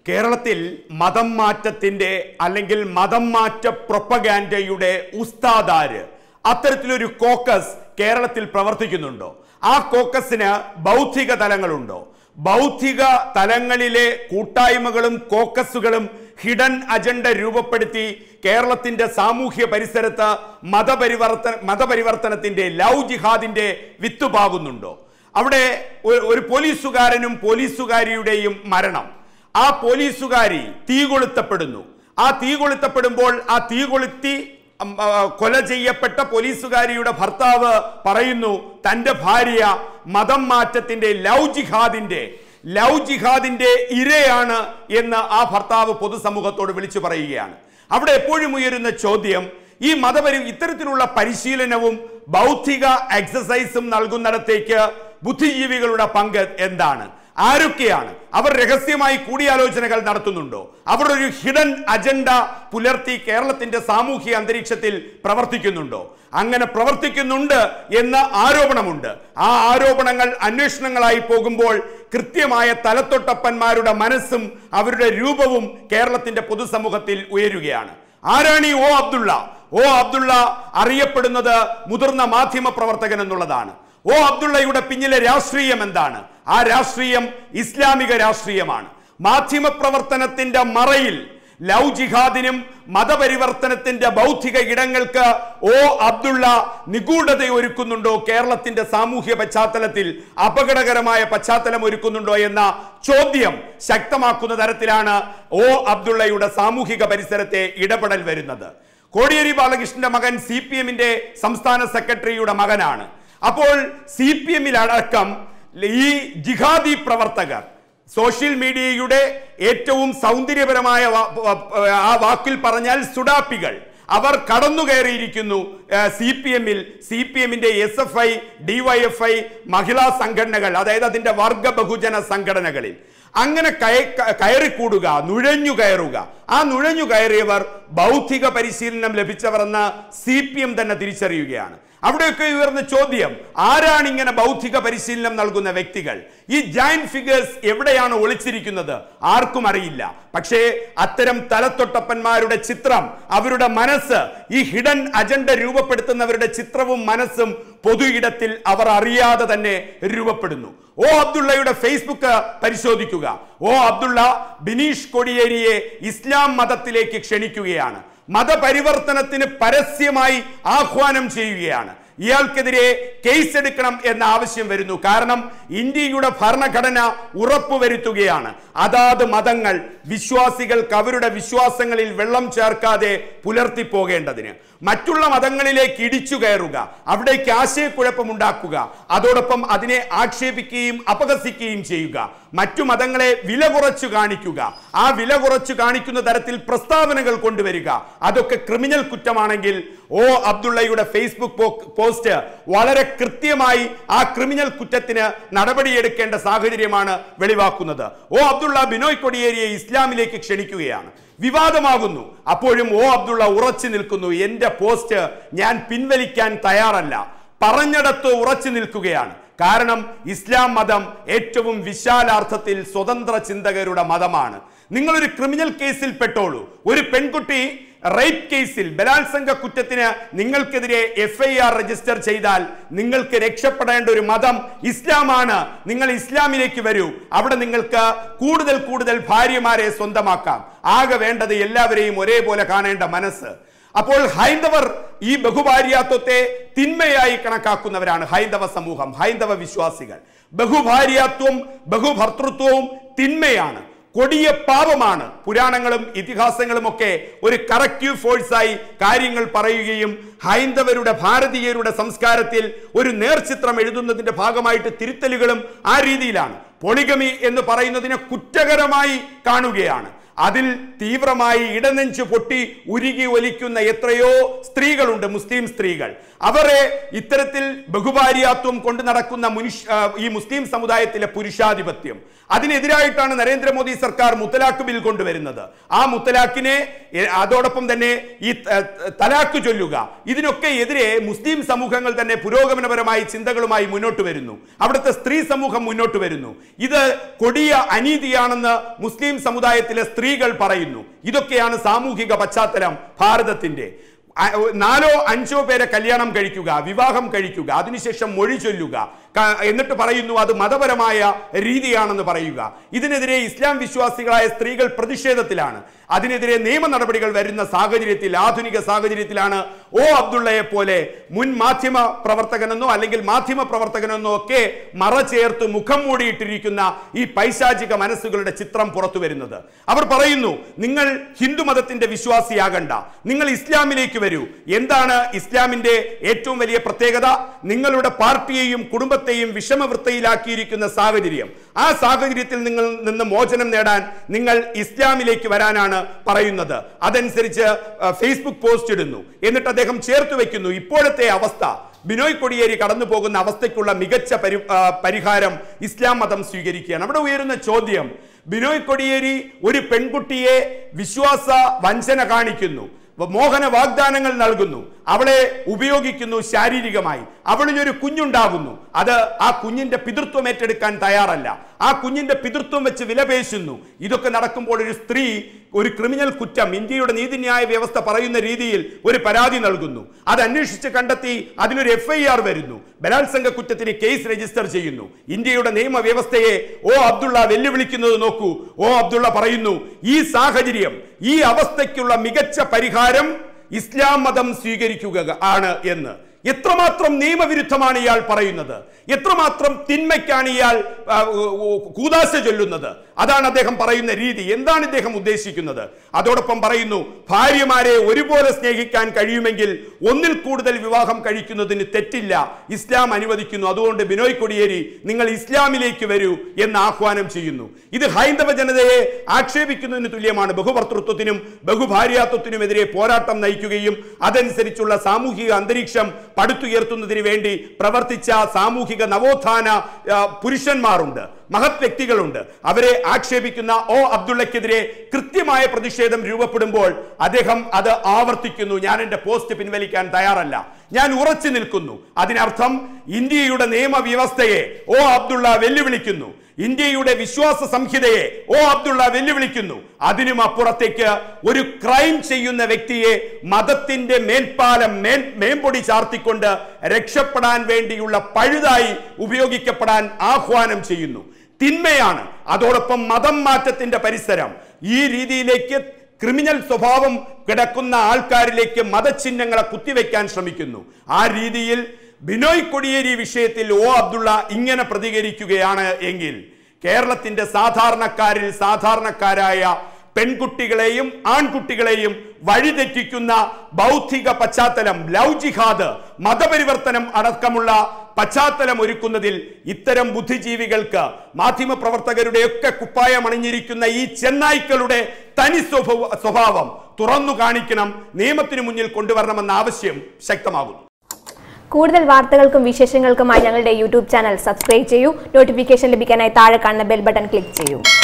കേരളത്തിൽ മതം മാറ്റത്തിന്റെ അല്ലെങ്കിൽ മതം മാറ്റ പ്രൊപ്പഗാൻഡയുടെ ഉസ്താദാര് അത്തരത്തിലൊരു കോക്കസ് കേരളത്തിൽ പ്രവർത്തിക്കുന്നുണ്ടോ ആ കോക്കസിന് ബൗദ്ധിക തലങ്ങളുണ്ടോ ബൗദ്ധിക തലങ്ങളിലെ കൂട്ടായ്മകളും കോക്കസുകളും ഹിഡൻ അജണ്ട രൂപപ്പെടുത്തി കേരളത്തിന്റെ സാമൂഹ്യ പരിസരത്ത് മതപരിവർത്തന മതപരിവർത്തനത്തിന്റെ ലവ് ജിഹാദിന്റെ വിത്തുപാകുന്നുണ്ടോ അവിടെ ഒരു- ഒരു പോലീസുകാരനും പോലീസുകാരിയുടെയും മരണം ആ പോലീസുകാരി തീ കൊളുത്തപ്പെടുന്നു ആ തീ കൊളുത്തപ്പെടുമ്പോൾ ആ തീ കൊളുത്തി ഉം, ആ, കൊല ചെയ്യപ്പെട്ട പോലീസുകാരിയുടെ ഭർത്താവ് പറയുന്നു തന്റെ ഭാര്യ മതം മാറ്റത്തിന്റെ ലവ് ജിഹാദിന്റെ ലവ് ജിഹാദിന്റെ ഇരയാണ് എന്ന് ആ ഭർത്താവ് പൊതുസമൂഹത്തോട് വിളിച്ചു പറയുകയാണ് അവിടെ എപ്പോഴും ഉയരുന്ന ചോദ്യം ഈ മതപരി ഇത്തരത്തിലുള്ള പരിശീലനവും ബൗദ്ധിക എക്സസൈസും നൽകുന്നിടത്തേക്ക് ബുദ്ധിജീവികളുടെ പങ്ക് എന്താണ് ആരൊക്കെയാണ് അവർ രഹസ്യമായി കൂടിയാലോചനകൾ നടത്തുന്നുണ്ടോ അവർ ഒരു ഹിഡൻ അജണ്ട പുലർത്തി കേരളത്തിന്റെ സാമൂഹ്യ അന്തരീക്ഷത്തിൽ പ്രവർത്തിക്കുന്നുണ്ടോ അങ്ങനെ പ്രവർത്തിക്കുന്നുണ്ട് എന്ന ആരോപണമുണ്ട് ആ ആരോപണങ്ങൾ അന്വേഷണങ്ങളായി പോകുമ്പോൾ കൃത്യമായ തലത്തൊട്ടപ്പന്മാരുടെ മനസ്സും അവരുടെ രൂപവും കേരളത്തിന്റെ പൊതുസമൂഹത്തിൽ ഉയരുകയാണ് ആരാണ് ഈ ഒ അബ്ദുള്ള ഒ അബ്ദുള്ള അറിയപ്പെടുന്നത് മുതിർന്ന മാധ്യമ പ്രവർത്തകൻ എന്നുള്ളതാണ് ഒ അബ്ദുള്ളയുടെ പിന്നിലെ രാഷ്ട്രീയം എന്താണ് ആ രാഷ്ട്രീയം ഇസ്ലാമിക രാഷ്ട്രീയമാണ് മാധ്യമ പ്രവർത്തനത്തിന്റെ മറയിൽ ലവ് ജിഹാദിനും മതപരിവർത്തനത്തിന്റെ ബൗദ്ധിക ഇടങ്ങൾക്ക് ഒ അബ്ദുള്ള നിഗൂഢത ഒരുക്കുന്നുണ്ടോ കേരളത്തിന്റെ സാമൂഹ്യ പശ്ചാത്തലത്തിൽ അപകടകരമായ പശ്ചാത്തലം ഒരുക്കുന്നുണ്ടോ എന്ന ചോദ്യം ശക്തമാക്കുന്ന തരത്തിലാണ് ഒ അബ്ദുള്ളയുടെ സാമൂഹിക പരിസരത്തെ ഇടപെടൽ വരുന്നത് കോടിയേരി ബാലകൃഷ്ണന്റെ മകൻ സി പി എമ്മിന്റെ സംസ്ഥാന സെക്രട്ടറിയുടെ മകനാണ് അപ്പോൾ സി പി എമ്മിലടക്കം ഈ ജിഹാദി പ്രവർത്തകർ സോഷ്യൽ മീഡിയയുടെ ഏറ്റവും സൗന്ദര്യപരമായ വാ- വാ- ആ വാക്കിൽ പറഞ്ഞാൽ സുഡാപ്പികൾ അവർ കടന്നു കയറിയിരിക്കുന്നു സി പി എമ്മിൽ സി പി എമ്മിന്റെ S F I DYFI മഹിളാ സംഘടനകൾ അതായത് അതിന്റെ വർഗ ബഹുജന സംഘടനകളിൽ അങ്ങനെ കയ- ക- കയറിക്കൂടുക നുഴഞ്ഞു കയറുക ആ നുഴഞ്ഞു കയറിയവർ ബൗദ്ധിക പരിശീലനം ലഭിച്ചവരെന്ന് സി പി എം തന്നെ തിരിച്ചറിയുകയാണ് അവിടെയൊക്കെ ഉയർന്ന ചോദ്യം ആരാണ് ഇങ്ങനെ ബൗദ്ധിക പരിശീലനം നൽകുന്ന വ്യക്തികൾ ഈ ജൈൻ ഫിഗേഴ്സ് എവിടെയാണ് ഒളിച്ചിരിക്കുന്നത് ആർക്കും അറിയില്ല പക്ഷേ അത്തരം തലത്തൊട്ടപ്പന്മാരുടെ ചിത്രം അവരുടെ മനസ്സ് ഈ ഹിഡൻ അജണ്ട രൂപപ്പെടുത്തുന്നവരുടെ ചിത്രവും മനസ്സും പൊതു ഇടത്തിൽ അവർ അറിയാതെ തന്നെ രൂപപ്പെടുന്നു ഓ അബ്ദുള്ളയുടെ ഫേസ്ബുക്ക് പരിശോധിക്കുക ഓ അബ്ദുള്ള ബിനീഷ് കൊടിയേരിയെ ഇസ്ലാം മതത്തിലേക്ക് ക്ഷണിക്കുകയാണ് മതപരിവർത്തനത്തിന് പരസ്യമായി ആഹ്വാനം ചെയ്യുകയാണ് ഇയാൾക്കെതിരെ കേസ് എടുക്കണം എന്ന ആവശ്യം വരുന്നു കാരണം ഇന്ത്യയുടെ ഭരണഘടന ഉറപ്പുവരുത്തുകയാണ് അതാത് മതങ്ങൾ വിശ്വാസികൾക്ക് അവരുടെ വിശ്വാസങ്ങളിൽ വെള്ളം ചേർക്കാതെ പുലർത്തി പോകേണ്ടതിന് മറ്റുള്ള മതങ്ങളിലേക്ക് ഇടിച്ചു കയറുക അവിടേക്ക് ആശയക്കുഴപ്പമുണ്ടാക്കുക അതോടൊപ്പം അതിനെ ആക്ഷേപിക്കുകയും അപഹസിക്കുകയും ചെയ്യുക മറ്റു മതങ്ങളെ വില കുറച്ചു കാണിക്കുക ആ വില കുറച്ചു കാണിക്കുന്ന തരത്തിൽ പ്രസ്താവനകൾ കൊണ്ടുവരിക അതൊക്കെ ക്രിമിനൽ കുറ്റമാണെങ്കിൽ ഓ അബ്ദുള്ളയുടെ ഫേസ്ബുക്ക് പോ- പോസ്റ്റ് വളരെ കൃത്യമായി ആ ക്രിമിനൽ കുറ്റത്തിന് നടപടിയെടുക്കേണ്ട സാഹചര്യമാണ് വെളിവാക്കുന്നത് ഓ അബ്ദുള്ള ബിനോയ് കൊടിയേരിയെ ഇസ്ലാമിലേക്ക് ക്ഷണിക്കുകയാണ് വിവാദമാകുന്നു അപ്പോഴും ഓ അബ്ദുള്ള ഉറച്ചു നിൽക്കുന്നു എന്റെ പോസ്റ്റ് ഞാൻ പിൻവലിക്കാൻ തയ്യാറല്ല പറഞ്ഞിടത്ത് ഉറച്ചു നിൽക്കുകയാണ് കാരണം ഇസ്ലാം മതം ഏറ്റവും വിശാലാർത്ഥത്തിൽ സ്വതന്ത്ര ചിന്തകരുടെ മതമാണ് നിങ്ങളൊരു ക്രിമിനൽ കേസിൽ പെട്ടോളൂ ഒരു പെൺകുട്ടി റേപ്പ് കേസിൽ ബലാത്സംഗ കുറ്റത്തിന് നിങ്ങൾക്കെതിരെ എഫ് ഐ ആർ രജിസ്റ്റർ ചെയ്താൽ നിങ്ങൾക്ക് രക്ഷപ്പെടേണ്ട ഒരു മതം ഇസ്ലാമാണ് നിങ്ങൾ ഇസ്ലാമിലേക്ക് വരൂ അവിടെ നിങ്ങൾക്ക് കൂടുതൽ കൂടുതൽ ഭാര്യമാരെ സ്വന്തമാക്കാം ആകെ വേണ്ടത് എല്ലാവരെയും ഒരേപോലെ കാണേണ്ട മനസ്സ് അപ്പോൾ ഹൈന്ദവർ ഈ ബഹുഭാര്യാത്വത്തെ തിന്മയായി കണക്കാക്കുന്നവരാണ് ഹൈന്ദവ സമൂഹം ഹൈന്ദവ വിശ്വാസികൾ ബഹുഭാര്യാത്വം ബഹുഭർത്തൃത്വവും തിന്മയാണ് കൊടിയ പാപമാണ് പുരാണങ്ങളും ഇതിഹാസങ്ങളും ഒക്കെ ഒരു കറക്റ്റീവ് ഫോഴ്സായി കാര്യങ്ങൾ പറയുകയും ഹൈന്ദവരുടെ ഭാരതീയരുടെ സംസ്കാരത്തിൽ ഒരു നേർചിത്രം എഴുതുന്നതിന്റെ ഭാഗമായിട്ട് തിരുത്തലുകളും ആ രീതിയിലാണ് പൊളിഗമി എന്ന് പറയുന്നതിനെ കുറ്റകരമായി കാണുകയാണ് അതിൽ തീവ്രമായി ഇടനെഞ്ചു പൊട്ടി ഉരുകി ഒലിക്കുന്ന എത്രയോ സ്ത്രീകളുണ്ട് മുസ്ലിം സ്ത്രീകൾ അവരെ ഇത്തരത്തിൽ ബഹുഭാര്യാത്വം കൊണ്ട് നടക്കുന്ന മുനുഷ്യ ആ, ഈ മുസ്ലിം സമുദായത്തിലെ പുരുഷാധിപത്യം അതിനെതിരായിട്ടാണ് നരേന്ദ്രമോദി സർക്കാർ മുത്തലാഖ് ബിൽ കൊണ്ടുവരുന്നത് ആ മുത്തലാഖിനെ എ, അതോടൊപ്പം തന്നെ ഈ ത- തലാഖ് ചൊല്ലുക ഇതിനൊക്കെ എതിരെ മുസ്ലിം സമൂഹങ്ങൾ തന്നെ പുരോഗമനപരമായി ചിന്തകളുമായി മുന്നോട്ട് വരുന്നു അവിടുത്തെ സ്ത്രീ സമൂഹം മുന്നോട്ട് വരുന്നു ഇത് കൊടിയ അനീതിയാണെന്ന് മുസ്ലിം സമുദായത്തിലെ സ്ത്രീകൾ പറയുന്നു ഇതൊക്കെയാണ് സാമൂഹിക പശ്ചാത്തലം ഭാരതത്തിന്റെ അ- നാലോ അഞ്ചോ പേരെ കല്യാണം കഴിക്കുക വിവാഹം കഴിക്കുക അതിനുശേഷം മൊഴി ചൊല്ലുക ക- എന്നിട്ട് പറയുന്നു അത് മതപരമായ രീതിയാണെന്ന് പറയുക ഇതിനെതിരെ ഇസ്ലാം വിശ്വാസികളായ സ്ത്രീകൾ പ്രതിഷേധത്തിലാണ് അതിനെതിരെ നിയമ നടപടികൾ വരുന്ന സാഹചര്യത്തിൽ ആധുനിക സാഹചര്യത്തിലാണ് ഒ അബ്ദുള്ളയെ പോലെ മുൻ മാധ്യമ പ്രവർത്തകനെന്നോ അല്ലെങ്കിൽ മാധ്യമ പ്രവർത്തകനെന്നോ ഒക്കെ മറ ചേർത്ത് മുഖം മൂടിയിട്ടിരിക്കുന്ന ഈ പൈശാചിക മനസ്സുകളുടെ ചിത്രം പുറത്തു വരുന്നത് അവർ പറയുന്നു നിങ്ങൾ ഹിന്ദു മതത്തിന്റെ വിശ്വാസിയാകണ്ട നിങ്ങൾ ഇസ്ലാമിലേക്ക് വരൂ എന്താണ് ഇസ്ലാമിന്റെ ഏറ്റവും വലിയ പ്രത്യേകത നിങ്ങളുടെ പാർട്ടിയെയും കുടുംബത്തെയും വിഷമവൃത്തയിലാക്കിയിരിക്കുന്ന സാഹചര്യം ആ സാഹചര്യത്തിൽ നിങ്ങൾ നിന്ന് മോചനം നേടാൻ നിങ്ങൾ ഇസ്ലാമിലേക്ക് വരാനാണ് പറയുന്നത് അതനുസരിച്ച് ആ, ഫേസ്ബുക്ക് പോസ്റ്റ് ഇടുന്നു എന്നിട്ട് അദ്ദേഹം ചേർത്ത് വെക്കുന്നു ഇപ്പോഴത്തെ അവസ്ഥ ബിനോയ് കൊടിയേരി കടന്നു പോകുന്ന അവസ്ഥയ്ക്കുള്ള മികച്ച പരി ആ, പരിഹാരം ഇസ്ലാം മതം സ്വീകരിക്കുകയാണ് അവിടെ ഉയരുന്ന ചോദ്യം ബിനോയ് കൊടിയേരി ഒരു പെൺകുട്ടിയെ വിശ്വാസ വഞ്ചന കാണിക്കുന്നു മോഹന വാഗ്ദാനങ്ങൾ നൽകുന്നു അവളെ ഉപയോഗിക്കുന്നു ശാരീരികമായി അവളിനൊരു കുഞ്ഞുണ്ടാകുന്നു അത് ആ കുഞ്ഞിന്റെ പിതൃത്വം ഏറ്റെടുക്കാൻ തയ്യാറല്ല ആ കുഞ്ഞിന്റെ പിതൃത്വം വെച്ച് വിലപേശുന്നു ഇതൊക്കെ നടക്കുമ്പോൾ ഒരു സ്ത്രീ ഒരു ക്രിമിനൽ കുറ്റം ഇന്ത്യയുടെ നീതിന്യായ വ്യവസ്ഥ പറയുന്ന രീതിയിൽ ഒരു പരാതി നൽകുന്നു അത് അന്വേഷിച്ച് കണ്ടെത്തി അതിനൊരു എഫ് ഐ ആർ വരുന്നു ബലാത്സംഗ കുറ്റത്തിന് കേസ് രജിസ്റ്റർ ചെയ്യുന്നു ഇന്ത്യയുടെ നിയമവ്യവസ്ഥയെ ഓ അബ്ദുള്ള വെല്ലുവിളിക്കുന്നത് നോക്കൂ ഓ അബ്ദുള്ള പറയുന്നു ഈ സാഹചര്യം ഈ അവസ്ഥയ്ക്കുള്ള മികച്ച പരിഹാരം ഇസ്ലാം മതം സ്വീകരിക്കുക ആണ് എന്ന് എത്രമാത്രം നിയമവിരുദ്ധമാണ് ഇയാൾ പറയുന്നത് എത്രമാത്രം തിന്മയ്ക്കാണ് ഇയാൾ ആ, ഉ, ഉ, കൂദാശ ചൊല്ലുന്നത് അതാണ് അദ്ദേഹം പറയുന്ന രീതി എന്താണ് ഇദ്ദേഹം ഉദ്ദേശിക്കുന്നത് അതോടൊപ്പം പറയുന്നു ഭാര്യമാരെ ഒരുപോലെ സ്നേഹിക്കാൻ കഴിയുമെങ്കിൽ ഒന്നിൽ കൂടുതൽ വിവാഹം കഴിക്കുന്നതിന് തെറ്റില്ല ഇസ്ലാം അനുവദിക്കുന്നു അതുകൊണ്ട് ബിനോയ് കൊടിയേരി നിങ്ങൾ ഇസ്ലാമിലേക്ക് വരൂ എന്ന് ആഹ്വാനം ചെയ്യുന്നു ഇത് ഹൈന്ദവ ജനതയെ ആക്ഷേപിക്കുന്നതിന് തുല്യമാണ് ബഹുഭർത്തൃത്വത്തിനും ബഹുഭാര്യാത്വത്തിനുമെതിരെ പോരാട്ടം നയിക്കുകയും അതനുസരിച്ചുള്ള സാമൂഹിക അന്തരീക്ഷം പടുത്തുയർത്തുന്നതിന് വേണ്ടി പ്രവർത്തിച്ച സാമൂഹിക നവോത്ഥാന ആ, പുരുഷന്മാരുണ്ട് മഹത് വ്യക്തികളുണ്ട് അവരെ ആക്ഷേപിക്കുന്ന ഒ അബ്ദുള്ളക്കെതിരെ കൃത്യമായ പ്രതിഷേധം രൂപപ്പെടുമ്പോൾ അദ്ദേഹം അത് ആവർത്തിക്കുന്നു ഞാൻ എന്റെ പോസ്റ്റ് പിൻവലിക്കാൻ തയ്യാറല്ല ഞാൻ ഉറച്ചു നിൽക്കുന്നു അതിനർത്ഥം ഇന്ത്യയുടെ നിയമവ്യവസ്ഥയെ ഒ അബ്ദുള്ള വെല്ലുവിളിക്കുന്നു ഇന്ത്യയുടെ വിശ്വാസ സംഹിതയെ ഓ അബ്ദുള്ള വെല്ലുവിളിക്കുന്നു അതിനും അപ്പുറത്തേക്ക് ഒരു ക്രൈം ചെയ്യുന്ന വ്യക്തിയെ മതത്തിന്റെ മേൽപ്പാലം മേൽ മേമ്പൊടി ചാർത്തിക്കൊണ്ട് രക്ഷപ്പെടാൻ വേണ്ടിയുള്ള പഴുതായി ഉപയോഗിക്കപ്പെടാൻ ആഹ്വാനം ചെയ്യുന്നു തിന്മയാണ് അതോടൊപ്പം മതം മാറ്റത്തിന്റെ പരിസരം ഈ രീതിയിലേക്ക് ക്രിമിനൽ സ്വഭാവം കിടക്കുന്ന ആൾക്കാരിലേക്ക് മതചിഹ്നങ്ങളെ കുത്തിവെക്കാൻ ശ്രമിക്കുന്നു ആ രീതിയിൽ ബിനോയ് കൊടിയേരി വിഷയത്തിൽ ഒ അബ്ദുള്ള ഇങ്ങനെ പ്രതികരിക്കുകയാണ് എങ്കിൽ കേരളത്തിന്റെ സാധാരണക്കാരിൽ സാധാരണക്കാരായ പെൺകുട്ടികളെയും ആൺകുട്ടികളെയും വഴിതെറ്റിക്കുന്ന ബൗദ്ധിക പശ്ചാത്തലം ലവ് ജിഹാദ് മതപരിവർത്തനം അടക്കമുള്ള പശ്ചാത്തലം ഒരുക്കുന്നതിൽ ഇത്തരം ബുദ്ധിജീവികൾക്ക് മാധ്യമപ്രവർത്തകരുടെയൊക്കെ കുപ്പായം അണിഞ്ഞിരിക്കുന്ന ഈ ചെന്നായ്ക്കളുടെ തനി സ്വഭാവ സ്വഭാവം തുറന്നു കാണിക്കണം നിയമത്തിന് മുന്നിൽ കൊണ്ടുവരണമെന്ന ആവശ്യം ശക്തമാകുന്നു കൂടുതൽ വാർത്തകൾക്കും വിശേഷങ്ങൾക്കുമായി ഞങ്ങളുടെ യൂട്യൂബ് ചാനൽ സബ്സ്ക്രൈബ് ചെയ്യൂ നോട്ടിഫിക്കേഷൻ ലഭിക്കാനായി താഴെ കാണുന്ന ബെൽ ബട്ടൺ ക്ലിക്ക് ചെയ്യൂ